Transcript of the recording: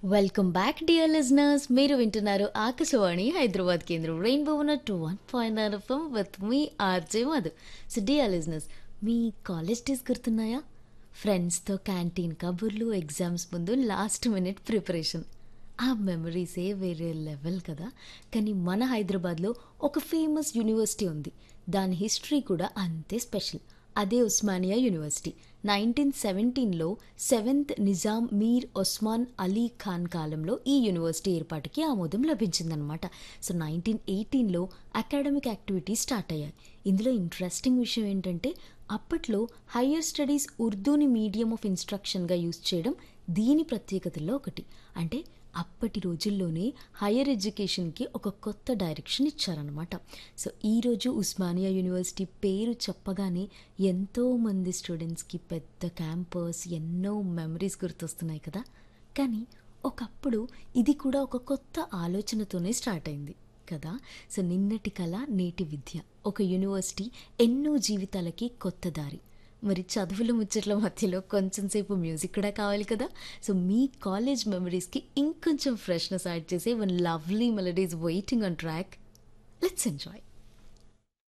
welcome back dear listeners మీరు వింటున్నారు ఆకాశవాణి హైదరాబాద్ కేంద్రం rainbow one two one point nine FM with మీ RJ Madhu so dear listeners మీ college days గుర్తున్నాయా ఫ్రెండ్స్తో క్యాంటీన్ కబుర్లు ఎగ్జామ్స్ ముందు లాస్ట్ మినిట్ ప్రిపరేషన్ ఆ మెమరీసే వేరే లెవెల్ కదా కానీ మన హైదరాబాద్లో ఒక ఫేమస్ యూనివర్సిటీ ఉంది దాని హిస్టరీ కూడా అంతే స్పెషల్ అదే ఉస్మానియా యూనివర్సిటీ నైన్టీన్ సెవెంటీన్లో సెవెంత్ నిజాం మీర్ ఒస్మాన్ అలీ ఖాన్ కాలంలో ఈ యూనివర్సిటీ ఏర్పాటుకి ఆమోదం లభించిందనమాట సో నైన్టీన్ ఎయిటీన్లో అకాడమిక్ యాక్టివిటీస్ స్టార్ట్ అయ్యాయి ఇందులో ఇంట్రెస్టింగ్ విషయం ఏంటంటే అప్పట్లో హయ్యర్ స్టడీస్ ఉర్దూని మీడియం ఆఫ్ ఇన్స్ట్రక్షన్గా యూజ్ చేయడం దీని ప్రత్యేకతల్లో ఒకటి అంటే అప్పటి రోజుల్లోనే హయ్యర్ ఎడ్యుకేషన్కి ఒక కొత్త డైరెక్షన్ ఇచ్చారనమాట సో ఈరోజు ఉస్మానియా యూనివర్సిటీ పేరు చెప్పగానే ఎంతోమంది స్టూడెంట్స్కి పెద్ద క్యాంపస్ ఎన్నో మెమరీస్ గుర్తొస్తున్నాయి కదా కానీ ఒకప్పుడు ఇది కూడా ఒక కొత్త ఆలోచనతోనే స్టార్ట్ అయింది కదా సో నిన్నటి కళ నేటి విద్య ఒక యూనివర్సిటీ ఎన్నో జీవితాలకి కొత్త దారి మరి చదువుల ముచ్చట్ల మధ్యలో కొంచెం సేపు మ్యూజిక్ కూడా కావాలి కదా సో మీ కాలేజ్ మెమరీస్కి ఇంకొంచెం ఫ్రెష్నెస్ యాడ్ చేసే one lovely melodies waiting on track let's enjoy